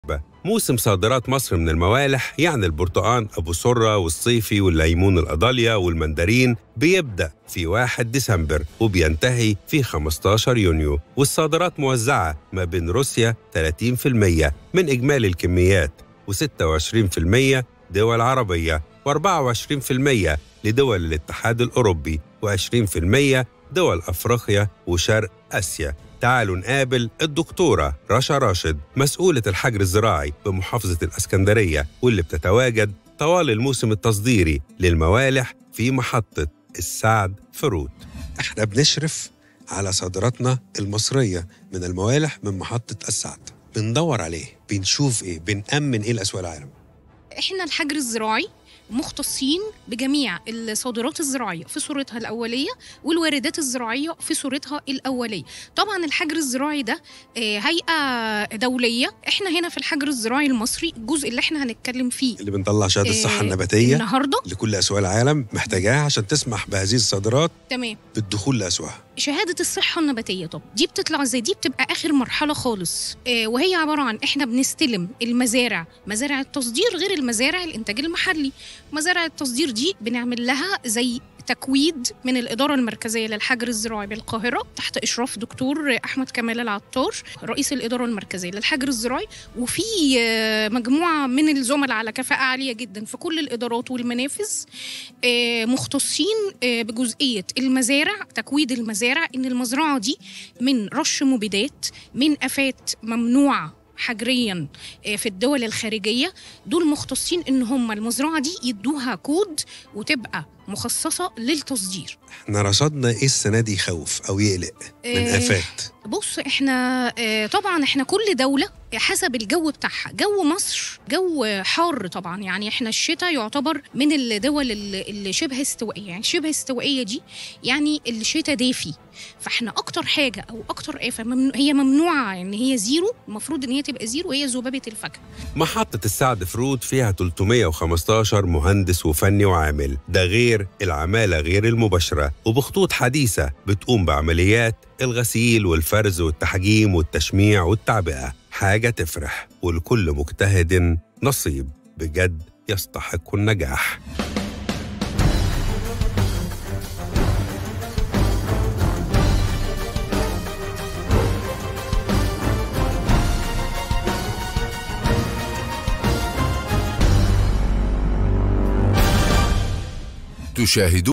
موسم صادرات مصر من الموالح يعني البرتقان أبو سرة والصيفي والليمون الأضاليا والمندرين بيبدأ في 1 ديسمبر وبينتهي في 15 يونيو والصادرات موزعة ما بين روسيا 30% من إجمالي الكميات و26% دول عربية و24% لدول الاتحاد الأوروبي و20% دول أفريقيا وشرق آسيا تعالوا نقابل الدكتورة رشا راشد مسؤولة الحجر الزراعي بمحافظة الأسكندرية واللي بتتواجد طوال الموسم التصديري للموالح في محطة السعد فروت احنا بنشرف على صادراتنا المصرية من الموالح من محطة السعد بندور عليه بنشوف ايه بنأمن ايه لأسواق العالم احنا الحجر الزراعي مختصين بجميع الصادرات الزراعيه في صورتها الاوليه والواردات الزراعيه في صورتها الاوليه طبعا الحجر الزراعي ده آه، هيئه دوليه احنا هنا في الحجر الزراعي المصري الجزء اللي احنا هنتكلم فيه اللي بنطلع شهادة آه، الصحة النباتية النهارده لكل أسواق العالم محتاجاها عشان تسمح بهذه الصادرات تمام بالدخول لأسواقها شهادة الصحة النباتية طب دي بتطلع ازاي دي بتبقى آخر مرحلة خالص آه وهي عبارة عن احنا بنستلم المزارع مزارع التصدير غير المزارع الإنتاج المحلي مزارع التصدير دي بنعمل لها زي تكويد من الإدارة المركزية للحجر الزراعي بالقاهرة تحت إشراف دكتور أحمد كمال العطار رئيس الإدارة المركزية للحجر الزراعي وفي آه، مجموعة من الزملاء على كفاءة عالية جدا في كل الإدارات والمنافذ آه، مختصين آه، بجزئية المزارع تكويد المزارع إن المزرعة دي من رش مبيدات من آفات ممنوعة حجريا آه، في الدول الخارجية دول مختصين إن هم المزرعة دي يدوها كود وتبقى مخصصة للتصدير احنا رصدنا ايه السنة دي يخوف أو يقلق من آه، آفات بص احنا آه، طبعا احنا كل دولة حسب الجو بتاعها جو مصر جو حار طبعا يعني احنا الشتاء يعتبر من الدول اللي اللي شبه استوائية يعني شبه استوائية دي يعني الشتاء دافي فاحنا اكتر حاجة او اكتر آفة ممنوع هي ممنوعة ان هي زيرو المفروض ان هي تبقى زيرو هي ذبابة الفاكهة محطة السعد فروت فيها 315 مهندس وفني وعامل ده غير العمالة غير المباشرة وبخطوط حديثة بتقوم بعمليات الغسيل والفرز والتحجيم والتشميع والتعبئة حاجة تفرح ولكل مجتهد نصيب بجد يستحق النجاح تشاهدون